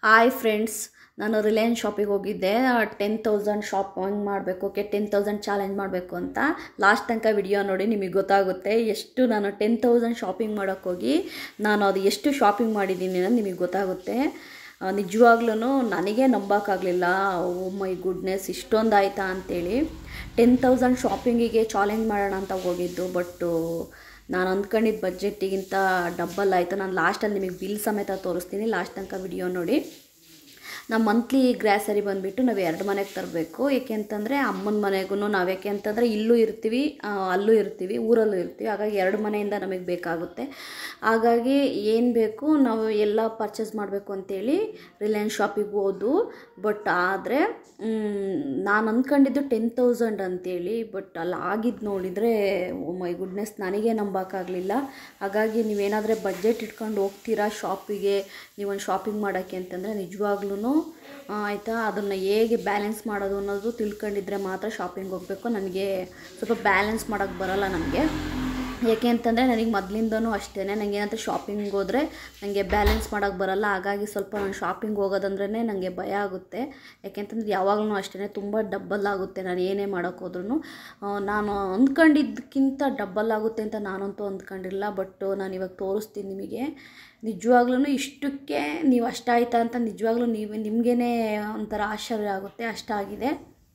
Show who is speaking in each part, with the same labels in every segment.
Speaker 1: hi friends ನಾನು Reliance ಶಾಪಿಗೆ ಹೋಗಿದ್ದೆ ಟೆನ್ ತೌಸಂಡ್ ಶಾಪಿಂಗ್ ಮಾಡಬೇಕು ಓಕೆ ಟೆನ್ ತೌಸಂಡ್ ಚಾಲೆಂಜ್ ಮಾಡಬೇಕು ಅಂತ ಲಾಸ್ಟ್ ತನಕ ವಿಡಿಯೋ ನೋಡಿ ನಿಮಗೆ ಗೊತ್ತಾಗುತ್ತೆ ಎಷ್ಟು ನಾನು ಟೆನ್ ತೌಸಂಡ್ ಶಾಪಿಂಗ್ ಮಾಡೋಕ್ಕೆ ಹೋಗಿ ನಾನು ಅದು ಎಷ್ಟು ಶಾಪಿಂಗ್ ಮಾಡಿದ್ದೀನಿ ಅನ್ನೋದು ನಿಮಗೆ ಗೊತ್ತಾಗುತ್ತೆ ನಿಜವಾಗ್ಲೂ ನನಗೆ ನಂಬೋಕ್ಕಾಗಲಿಲ್ಲ ಓ ಮೈ ಗುಡ್ನೆಸ್ ಇಷ್ಟೊಂದು ಆಯಿತಾ ಅಂತೇಳಿ ಟೆನ್ ತೌಸಂಡ್ ಶಾಪಿಂಗಿಗೆ ಚಾಲೆಂಜ್ ಮಾಡೋಣ ಅಂತ ಹೋಗಿದ್ದು ಬಟ್ಟು ನಾನು ಅಂದ್ಕೊಂಡಿದ್ದ ಬಜೆಟ್ಟಿಗಿಂತ ಡಬ್ಬಲ್ ಆಯಿತು ನಾನು ಲಾಸ್ಟಲ್ಲಿ ನಿಮಗೆ ಬಿಲ್ ಸಮೇತ ತೋರಿಸ್ತೀನಿ ಲಾಸ್ಟ್ ತನಕ ವಿಡಿಯೋ ನೋಡಿ ನಮ್ಮ ಮಂತ್ಲಿ ಗ್ರ್ಯಾಸರಿ ಬಂದುಬಿಟ್ಟು ನಾವು ಎರಡು ಮನೆಗೆ ತರಬೇಕು ಏಕೆ ಅಂತಂದರೆ ಅಮ್ಮನ ಮನೆಗೂ ನಾವು ಯಾಕೆ ಅಂತಂದರೆ ಇಲ್ಲೂ ಇರ್ತೀವಿ ಆ, ಅಲ್ಲೂ ಇರ್ತೀವಿ ಊರಲ್ಲೂ ಇರ್ತೀವಿ ಹಾಗಾಗಿ ಎರಡು ಮನೆಯಿಂದ ನಮಗೆ ಬೇಕಾಗುತ್ತೆ ಹಾಗಾಗಿ ಏನು ಬೇಕು ನಾವು ಎಲ್ಲ ಪರ್ಚೇಸ್ ಮಾಡಬೇಕು ಅಂತೇಳಿ ರಿಲಯನ್ಸ್ ಶಾಪಿಗೆ ಹೋದು ಬಟ್ ಆದರೆ ನಾನು ಅಂದ್ಕೊಂಡಿದ್ದು ಟೆನ್ ತೌಸಂಡ್ ಅಂತೇಳಿ ಬಟ್ ಅಲ್ಲಿ ಆಗಿದ್ದು ನೋಡಿದರೆ ಓ ಮೈ ಗುಡ್ನೆಸ್ ನನಗೆ ನಂಬೋಕ್ಕಾಗಲಿಲ್ಲ ಹಾಗಾಗಿ ನೀವೇನಾದರೆ ಬಡ್ಜೆಟ್ ಇಟ್ಕೊಂಡು ಹೋಗ್ತೀರಾ ಶಾಪಿಗೆ ನೀವೊಂದು ಶಾಪಿಂಗ್ ಮಾಡೋಕ್ಕೆ ಅಂತಂದರೆ ನಿಜವಾಗ್ಲೂ ಆಯಿತಾ ಅದನ್ನು ಹೇಗೆ ಬ್ಯಾಲೆನ್ಸ್ ಮಾಡೋದು ಅನ್ನೋದು ತಿಳ್ಕೊಂಡಿದ್ರೆ ಮಾತ್ರ ಶಾಪಿಂಗ್ ಹೋಗಬೇಕು ನನಗೆ ಸ್ವಲ್ಪ ಬ್ಯಾಲೆನ್ಸ್ ಮಾಡೋಕ್ಕೆ ಬರೋಲ್ಲ ನನಗೆ ಏಕೆ ಅಂತಂದರೆ ನನಗೆ ಮೊದಲಿಂದನೂ ಅಷ್ಟೇ ನನಗೆ ಏನಾದರೂ ಶಾಪಿಂಗ್ ಹೋದರೆ ನನಗೆ ಬ್ಯಾಲೆನ್ಸ್ ಮಾಡೋಕ್ಕೆ ಬರಲ್ಲ ಹಾಗಾಗಿ ಸ್ವಲ್ಪ ನಾನು ಶಾಪಿಂಗ್ ಹೋಗೋದಂದ್ರೇ ನನಗೆ ಭಯ ಆಗುತ್ತೆ ಯಾಕೆಂತಂದ್ರೆ ಯಾವಾಗಲೂ ಅಷ್ಟೇ ತುಂಬ ಡಬ್ಬಲ್ ಆಗುತ್ತೆ ನಾನು ಏನೇ ಮಾಡೋಕ್ಕೆ ಹೋದ್ರೂ ನಾನು ಅಂದ್ಕೊಂಡಿದ್ದಕ್ಕಿಂತ ಡಬ್ಬಲ್ ಆಗುತ್ತೆ ಅಂತ ನಾನಂತೂ ಅಂದ್ಕೊಂಡಿಲ್ಲ ಬಟ್ ನಾನು ಇವಾಗ ತೋರಿಸ್ತೀನಿ ನಿಮಗೆ ನಿಜವಾಗ್ಲೂ ಇಷ್ಟಕ್ಕೆ ನೀವು ಅಷ್ಟಾಯ್ತಾ ಅಂತ ನಿಜವಾಗ್ಲೂ ನೀವು ನಿಮಗೇ ಒಂಥರ ಆಶ್ಚರ್ಯ ಆಗುತ್ತೆ ಅಷ್ಟಾಗಿದೆ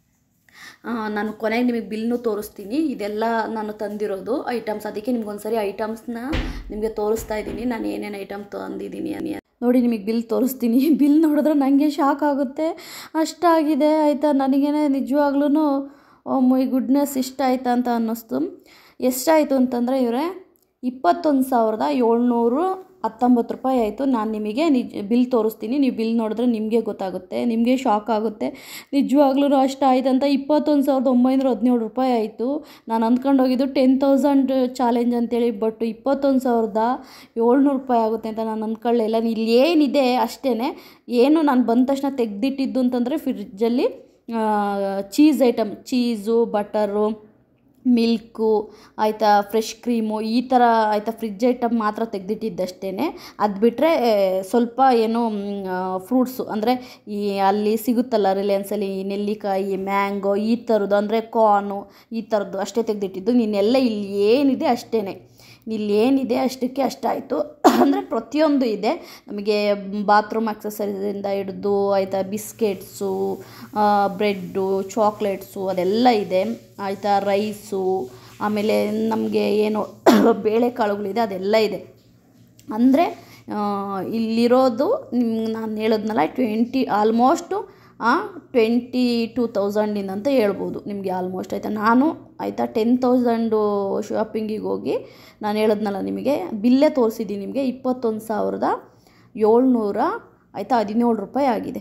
Speaker 1: ಆ, ನಾನು ಕೊನೆಗೆ ನಿಮಗೆ ಬಿಲ್ನು ತೋರಿಸ್ತೀನಿ ಇದೆಲ್ಲ ನಾನು ತಂದಿರೋದು ಐಟಮ್ಸ್ ಅದಕ್ಕೆ ನಿಮ್ಗೆ ಒಂದ್ಸರಿ ಐಟಮ್ಸ್ನ ನಿಮಗೆ ತೋರಿಸ್ತಾ ಇದ್ದೀನಿ ನಾನು ಏನೇನು ಐಟಮ್ ತಂದಿದ್ದೀನಿ ಅನ್ನಿ ನೋಡಿ ನಿಮಗೆ ಬಿಲ್ ತೋರಿಸ್ತೀನಿ ಬಿಲ್ ನೋಡಿದ್ರೆ ನನಗೆ ಶಾಕ್ ಆಗುತ್ತೆ ಅಷ್ಟಾಗಿದೆ ಆಯಿತಾ ನನಗೇನೆ ನಿಜವಾಗ್ಲೂ ಮೈ ಗುಡ್ನೆಸ್ ಇಷ್ಟ ಆಯ್ತಾ ಅಂತ ಅನ್ನಿಸ್ತು ಎಷ್ಟಾಯಿತು ಅಂತಂದರೆ ಇವರೇ ಇಪ್ಪತ್ತೊಂದು ಸಾವಿರದ ಏಳ್ನೂರು ಹತ್ತೊಂಬತ್ತು ರೂಪಾಯಿ ಆಯಿತು ನಾನು ನಿಮಗೆ ನಿಜ ಬಿಲ್ ತೋರಿಸ್ತೀನಿ ನೀವು ಬಿಲ್ ನೋಡಿದ್ರೆ ನಿಮಗೆ ಗೊತ್ತಾಗುತ್ತೆ ನಿಮಗೆ ಶಾಕ್ ಆಗುತ್ತೆ ನಿಜವಾಗ್ಲೂ ಅಷ್ಟು ಆಯ್ತು ಅಂತ ಇಪ್ಪತ್ತೊಂದು ಸಾವಿರದ ಒಂಬೈನೂರ ಹದಿನೇಳು ರೂಪಾಯಿ ಆಯಿತು ನಾನು ಅಂದ್ಕೊಂಡು ಹೋಗಿದ್ದು ಟೆನ್ ತೌಸಂಡ್ ಚಾಲೆಂಜ್ ಅಂತೇಳಿ ಬಟ್ ಇಪ್ಪತ್ತೊಂದು ಸಾವಿರದ ಏಳ್ನೂರು ರೂಪಾಯಿ ಆಗುತ್ತೆ ಅಂತ ನಾನು ಅಂದ್ಕೊಳ್ಳಿಲ್ಲ ಇಲ್ಲಿ ಏನಿದೆ ಅಷ್ಟೇ ಏನು ನಾನು ಬಂದ ತಕ್ಷಣ ತೆಗೆದಿಟ್ಟಿದ್ದು ಅಂತಂದರೆ ಫ್ರಿಜ್ಜಲ್ಲಿ cheese item cheese butter milk ಆಯಿತಾ ಫ್ರೆಶ್ ಕ್ರೀಮು ಈ ಥರ ಆಯಿತಾ ಫ್ರಿಜ್ ಐಟಮ್ ಮಾತ್ರ ತೆಗೆದಿಟ್ಟಿದ್ದಷ್ಟೇ ಅದು ಬಿಟ್ಟರೆ ಸ್ವಲ್ಪ ಏನು ಫ್ರೂಟ್ಸು ಅಂದರೆ ಈ ಅಲ್ಲಿ ಸಿಗುತ್ತಲ್ಲ ರಿಲಯನ್ಸಲ್ಲಿ ಈ ನೆಲ್ಲಿಕಾಯಿ ಮ್ಯಾಂಗೋ ಈ ಥರದ್ದು ಅಂದರೆ ಕಾರ್ನು ಈ ಥರದ್ದು ಅಷ್ಟೇ ತೆಗೆದಿಟ್ಟಿದ್ದು ನೀನೆಲ್ಲ ಇಲ್ಲಿ ಏನಿದೆ ಅಷ್ಟೇ ಇಲ್ಲಿ ಏನಿದೆ ಅಷ್ಟಕ್ಕೆ ಅಷ್ಟಾಯಿತು ಅಂದರೆ ಪ್ರತಿಯೊಂದು ಇದೆ ನಮಗೆ ಬಾತ್ರೂಮ್ ಆಕ್ಸಸರೀಸಿಂದ ಹಿಡಿದು ಆಯಿತಾ ಬಿಸ್ಕೆಟ್ಸು ಬ್ರೆಡ್ಡು ಚಾಕ್ಲೇಟ್ಸು ಅದೆಲ್ಲ ಇದೆ ಆಯಿತಾ ರೈಸು ಆಮೇಲೆ ನಮಗೆ ಏನು ಬೇಳೆಕಾಳುಗಳಿದೆ ಅದೆಲ್ಲ ಇದೆ ಅಂದರೆ ಇಲ್ಲಿರೋದು ನಿಮ್ಗೆ ನಾನು ಹೇಳಿದ್ನಲ್ಲ ಟ್ವೆಂಟಿ ಆಲ್ಮೋಸ್ಟು ಟ್ವೆಂಟಿ ಟೂ ತೌಸಂಡಿಂದ ಅಂತ ಹೇಳ್ಬೋದು ನಿಮಗೆ ಆಲ್ಮೋಸ್ಟ್ ಆಯಿತಾ ನಾನು ಆಯಿತಾ ಟೆನ್ ತೌಸಂಡು ಶಾಪಿಂಗಿಗೆ ಹೋಗಿ ನಾನು ಹೇಳಿದ್ನಲ್ಲ ನಿಮಗೆ ಬಿಲ್ಲೇ ತೋರಿಸಿದ್ದೀನಿ ನಿಮಗೆ ಇಪ್ಪತ್ತೊಂದು ಸಾವಿರದ ಏಳ್ನೂರ ಆಯಿತಾ ಹದಿನೇಳು ರೂಪಾಯಿ ಆಗಿದೆ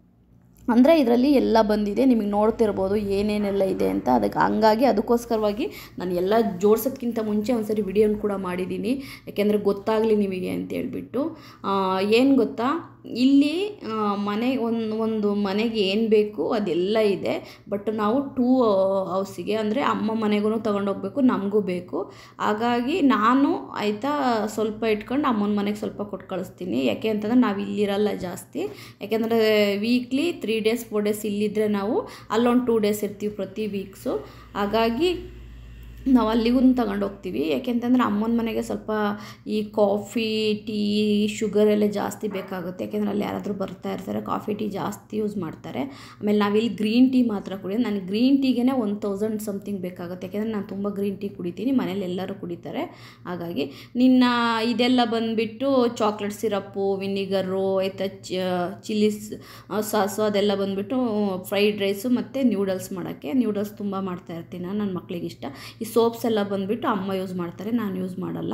Speaker 1: ಅಂದರೆ ಇದರಲ್ಲಿ ಎಲ್ಲ ಬಂದಿದೆ ನಿಮಗೆ ನೋಡ್ತಿರ್ಬೋದು ಏನೇನೆಲ್ಲ ಇದೆ ಅಂತ ಅದಕ್ಕೆ ಹಂಗಾಗಿ ಅದಕ್ಕೋಸ್ಕರವಾಗಿ ನಾನು ಎಲ್ಲ ಜೋಡ್ಸೋದ್ಕಿಂತ ಮುಂಚೆ ಒಂದ್ಸರಿ ವಿಡಿಯೋನ ಕೂಡ ಮಾಡಿದ್ದೀನಿ ಯಾಕೆಂದರೆ ಗೊತ್ತಾಗಲಿ ನಿಮಗೆ ಅಂತ ಹೇಳ್ಬಿಟ್ಟು ಏನು ಗೊತ್ತಾ ಇಲ್ಲಿ ಆ, ಮನೆ ಒಂದು ಒಂದು ಮನೆಗೆ ಏನು ಬೇಕು ಅದೆಲ್ಲ ಇದೆ ಬಟ್ ನಾವು ಟೂ ಹೌಸಿಗೆ ಅಂದರೆ ಅಮ್ಮ ಮನೆಗೂ ತೊಗೊಂಡೋಗ್ಬೇಕು ನಮಗೂ ಬೇಕು ಹಾಗಾಗಿ ನಾನು ಆಯಿತಾ ಸ್ವಲ್ಪ ಇಟ್ಕೊಂಡು ಅಮ್ಮನ ಮನೆಗೆ ಸ್ವಲ್ಪ ಕೊಟ್ಟು ಕಳಿಸ್ತೀನಿ ಯಾಕೆ ಅಂತಂದರೆ ನಾವು ಇಲ್ಲಿರಲ್ಲ ಜಾಸ್ತಿ ಯಾಕೆಂದರೆ weekly three days four days ಇಲ್ಲಿದ್ದರೆ ನಾವು ಅಲ್ಲೊಂದು ಟೂ ಡೇಸ್ ಇರ್ತೀವಿ ಪ್ರತಿ ವೀಕ್ಸು ಹಾಗಾಗಿ ನಾವು ಅಲ್ಲಿಗೂ ತಗೊಂಡು ಹೋಗ್ತೀವಿ ಯಾಕೆಂತಂದರೆ ಅಮ್ಮನ ಮನೆಗೆ ಸ್ವಲ್ಪ ಈ ಕಾಫಿ ಟೀ ಶುಗರ್ ಎಲ್ಲ ಜಾಸ್ತಿ ಬೇಕಾಗುತ್ತೆ ಯಾಕೆಂದರೆ ಅಲ್ಲಿ ಯಾರಾದರೂ ಬರ್ತಾ ಇರ್ತಾರೆ ಕಾಫಿ ಟೀ ಜಾಸ್ತಿ ಯೂಸ್ ಮಾಡ್ತಾರೆ ಆಮೇಲೆ ನಾವಿಲ್ಲಿ ಗ್ರೀನ್ ಟೀ ಮಾತ್ರ ಕುಡಿಯೋದು ನನಗೆ ಗ್ರೀನ್ ಟೀಗೆ ಒನ್ ತೌಸಂಡ್ ಸಮಥಿಂಗ್ ಬೇಕಾಗುತ್ತೆ ಯಾಕೆಂದರೆ ನಾನು ತುಂಬ ಗ್ರೀನ್ ಟೀ ಕುಡಿತೀನಿ ಮನೇಲಿ ಎಲ್ಲರೂ ಕುಡಿತಾರೆ ಹಾಗಾಗಿ ನಿನ್ನ ಇದೆಲ್ಲ ಬಂದುಬಿಟ್ಟು ಚಾಕ್ಲೇಟ್ ಸಿರಪ್ಪು ವಿನಿಗರು ಆಯಿತಾ ಚಿಲ್ಲಿಸ್ ಸಾಸು ಅದೆಲ್ಲ ಬಂದುಬಿಟ್ಟು ಫ್ರೈಡ್ ರೈಸು ಮತ್ತು ನ್ಯೂಡಲ್ಸ್ ಮಾಡೋಕ್ಕೆ ನ್ಯೂಡಲ್ಸ್ ತುಂಬ ಮಾಡ್ತಾ ಇರ್ತೀನಿ ನಾನು ನನ್ನ ಮಕ್ಳಿಗೆ ಇಷ್ಟ ಈ ಸೋಪ್ಸ್ ಎಲ್ಲ ಬಂದುಬಿಟ್ಟು ಅಮ್ಮ ಯೂಸ್ ಮಾಡ್ತಾರೆ ನಾನು ಯೂಸ್ ಮಾಡಲ್ಲ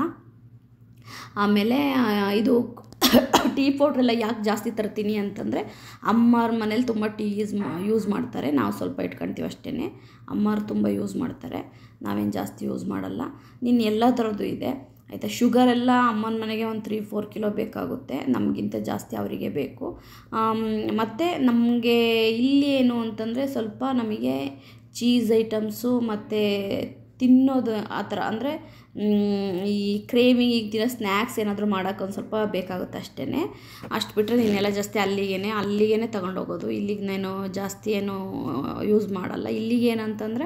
Speaker 1: ಆಮೇಲೆ ಆ, ಇದು ಟೀ ಪೌಡ್ರೆಲ್ಲ ಯಾಕೆ ಜಾಸ್ತಿ ತರ್ತೀನಿ ಅಂತಂದರೆ ಅಮ್ಮವ್ರ ಮನೇಲಿ ತುಂಬ ಟೀ ಯೂಸ್ ಯೂಸ್ ಮಾಡ್ತಾರೆ ನಾವು ಸ್ವಲ್ಪ ಇಟ್ಕೊಳ್ತೀವಿ ಅಷ್ಟೇ ಅಮ್ಮವ್ರು ತುಂಬ ಯೂಸ್ ಮಾಡ್ತಾರೆ ನಾವೇನು ಜಾಸ್ತಿ ಯೂಸ್ ಮಾಡಲ್ಲ ನಿನ್ನ ಎಲ್ಲ ಥರದ್ದು ಇದೆ ಆಯಿತಾ ಶುಗರ್ ಎಲ್ಲ ಅಮ್ಮನ ಮನೆಗೆ ಒಂದು ತ್ರೀ ಫೋರ್ ಕಿಲೋ ಬೇಕಾಗುತ್ತೆ ನಮಗಿಂತ ಜಾಸ್ತಿ ಅವರಿಗೆ ಬೇಕು ಮತ್ತು ನಮಗೆ ಇಲ್ಲಿ ಏನು ಅಂತಂದರೆ ಸ್ವಲ್ಪ ನಮಗೆ ಚೀಸ್ ಐಟಮ್ಸು ಮತ್ತು ತಿನ್ನೋದು ಆ ಥರ ಅಂದರೆ ಈ ಕ್ರೇವಿಂಗ್ ಈಗ ದಿನ ಸ್ನ್ಯಾಕ್ಸ್ ಏನಾದರೂ ಮಾಡೋಕೆ ಒಂದು ಸ್ವಲ್ಪ ಬೇಕಾಗುತ್ತೆ ಅಷ್ಟೇ ಅಷ್ಟು ಬಿಟ್ಟರೆ ನೀನೆಲ್ಲ ಜಾಸ್ತಿ ಅಲ್ಲಿಗೇ ಅಲ್ಲಿಗೇ ತಗೊಂಡೋಗೋದು ಇಲ್ಲಿಗೆ ನಾನು ಜಾಸ್ತಿ ಏನು ಯೂಸ್ ಮಾಡಲ್ಲ ಇಲ್ಲಿಗೆ ಏನಂತಂದರೆ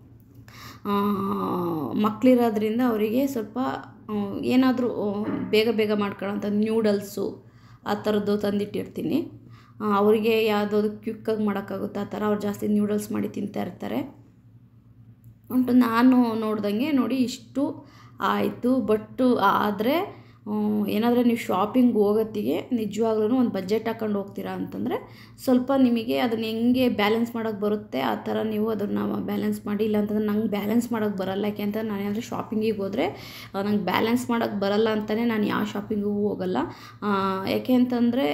Speaker 1: ಮಕ್ಕಳಿರೋದ್ರಿಂದ ಅವರಿಗೆ ಸ್ವಲ್ಪ ಏನಾದರೂ ಬೇಗ ಬೇಗ ಮಾಡ್ಕೊಳ್ಳೋಂಥ ನ್ಯೂಡಲ್ಸು ಆ ಥರದ್ದು ತಂದಿಟ್ಟಿರ್ತೀನಿ ಆ, ಅವರಿಗೆ ಯಾವುದಾದ್ರು ಕ್ವಿಕ್ಕಾಗಿ ಮಾಡೋಕ್ಕಾಗುತ್ತೆ ಆ ಥರ ಅವ್ರು ಜಾಸ್ತಿ ನ್ಯೂಡಲ್ಸ್ ಮಾಡಿ ತಿಂತಾ ಇರ್ತಾರೆ ಉಂಟು ನಾನು ನೋಡ್ದಂಗೆ ನೋಡಿ ಇಷ್ಟು ಆಯಿತು ಬಟ್ಟು ಆದರೆ ಏನಾದರೂ ನೀವು ಶಾಪಿಂಗ್ ಹೋಗೋತ್ತಿಗೆ ನಿಜವಾಗ್ಲೂ ಒಂದು ಬಜೆಟ್ ಹಾಕೊಂಡು ಹೋಗ್ತೀರಾ ಅಂತಂದರೆ ಸ್ವಲ್ಪ ನಿಮಗೆ ಅದನ್ನ ಹೆಂಗೆ ಬ್ಯಾಲೆನ್ಸ್ ಮಾಡೋಕ್ಕೆ ಬರುತ್ತೆ ಆ ಥರ ನೀವು ಅದನ್ನು ಬ್ಯಾಲೆನ್ಸ್ ಮಾಡಿ ಇಲ್ಲ ಅಂತಂದ್ರೆ ನಂಗೆ ಬ್ಯಾಲೆನ್ಸ್ ಮಾಡೋಕ್ಕೆ ಬರಲ್ಲ ಯಾಕೆ ಅಂತ ನಾನು ಏನಾದರೂ ಶಾಪಿಂಗಿಗೆ ಹೋದರೆ ನಂಗೆ ಬ್ಯಾಲೆನ್ಸ್ ಮಾಡೋಕ್ಕೆ ಬರಲ್ಲ ಅಂತಲೇ ನಾನು ಯಾವ ಶಾಪಿಂಗಿಗೂ ಹೋಗಲ್ಲ ಆ, ಯಾಕೆ ಅಂತಂದರೆ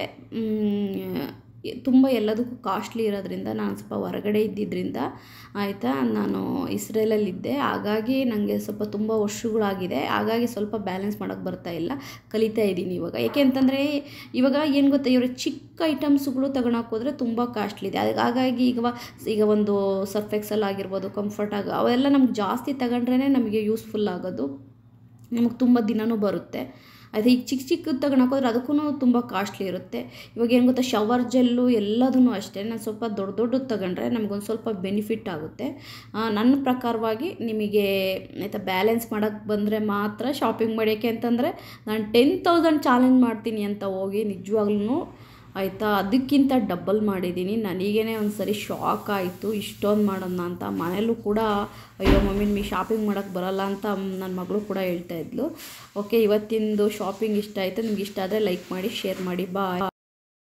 Speaker 1: ತುಂಬ ಎಲ್ಲದಕ್ಕೂ ಕಾಸ್ಟ್ಲಿ ಇರೋದ್ರಿಂದ ನಾನು ಸ್ವಲ್ಪ ಹೊರಗಡೆ ಇದ್ದಿದ್ದರಿಂದ ಆಯಿತಾ ನಾನು ಇಸ್ರೇಲಲ್ಲಿದ್ದೆ ಹಾಗಾಗಿ ನನಗೆ ಸ್ವಲ್ಪ ತುಂಬ ವರ್ಷಗಳಾಗಿದೆ ಹಾಗಾಗಿ ಸ್ವಲ್ಪ ಬ್ಯಾಲೆನ್ಸ್ ಮಾಡೋಕ್ಕೆ ಬರ್ತಾ ಇಲ್ಲ ಕಲಿತಾ ಇದ್ದೀನಿ ಇವಾಗ ಯಾಕೆ ಅಂತಂದರೆ ಇವಾಗ ಏನು ಗೊತ್ತಾ ಇವರು ಚಿಕ್ಕ ಐಟಮ್ಸ್ಗಳು ತಗೊಳಕ್ಕೆ ಹೋದರೆ ತುಂಬ ಕಾಸ್ಟ್ಲಿ ಇದೆ ಅದಕ್ಕೆ ಹಾಗಾಗಿ ಈಗ ವ- ಈಗ ಒಂದು ಸರ್ಫ್ ಎಕ್ಸೆಲ್ ಆಗಿರ್ಬೋದು ಕಂಫರ್ಟ್ ಆಗ ಅವೆಲ್ಲ ನಮ್ಗೆ ಜಾಸ್ತಿ ತಗೊಂಡ್ರೇ ನಮಗೆ ಯೂಸ್ಫುಲ್ ಆಗೋದು ನಮಗೆ ತುಂಬ ದಿನವೂ ಬರುತ್ತೆ ಅದೇ ಈಗ ಚಿಕ್ಕ ಚಿಕ್ಕದು ತಗೊಳಕ್ಕೆ ಹೋದ್ರೆ ಅದಕ್ಕೂ ತುಂಬ ಕಾಸ್ಟ್ಲಿ ಇರುತ್ತೆ ಇವಾಗ ಏನು ಗೊತ್ತಾ ಶವರ್ ಜೆಲ್ಲು ಎಲ್ಲದೂ ಅಷ್ಟೇ ನಾನು ಸ್ವಲ್ಪ ದೊಡ್ಡ ದೊಡ್ಡದು ತಗೊಂಡ್ರೆ ನಮಗೊಂದು ಸ್ವಲ್ಪ ಬೆನಿಫಿಟ್ ಆಗುತ್ತೆ ಆ, ನನ್ನ ಪ್ರಕಾರವಾಗಿ ನಿಮಗೆ ಆಯಿತಾ ಬ್ಯಾಲೆನ್ಸ್ ಮಾಡೋಕ್ಕೆ ಬಂದರೆ ಮಾತ್ರ ಶಾಪಿಂಗ್ ಮಾಡೋಕ್ಕೆ ಅಂತಂದರೆ ನಾನು ಟೆನ್ ತೌಸಂಡ್ ಚಾಲೆಂಜ್ ಮಾಡ್ತೀನಿ ಅಂತ ಹೋಗಿ ನಿಜವಾಗ್ಲೂ ಆಯಿತಾ ಅದಕ್ಕಿಂತ ಡಬ್ಬಲ್ ಮಾಡಿದ್ದೀನಿ ನನಗೇ ಒಂದು ಸರಿ ಶಾಕ್ ಆಯಿತು ಇಷ್ಟೊಂದು ಮಾಡೋಣ ಅಂತ ಮನೇಲೂ ಕೂಡ ಅಯ್ಯೋ ಮಮ್ಮಿ ನಿಮಗೆ ಶಾಪಿಂಗ್ ಮಾಡೋಕ್ಕೆ ಬರಲ್ಲ ಅಂತ ನನ್ನ ಮಗಳು ಕೂಡ ಹೇಳ್ತಾ ಇದ್ಲು ಓಕೆ ಇವತ್ತಿಂದು ಶಾಪಿಂಗ್ ಇಷ್ಟ ಆಯಿತು ನಿಮ್ಗೆ ಇಷ್ಟ ಆದರೆ ಲೈಕ್ ಮಾಡಿ ಶೇರ್ ಮಾಡಿ ಬಾಯ್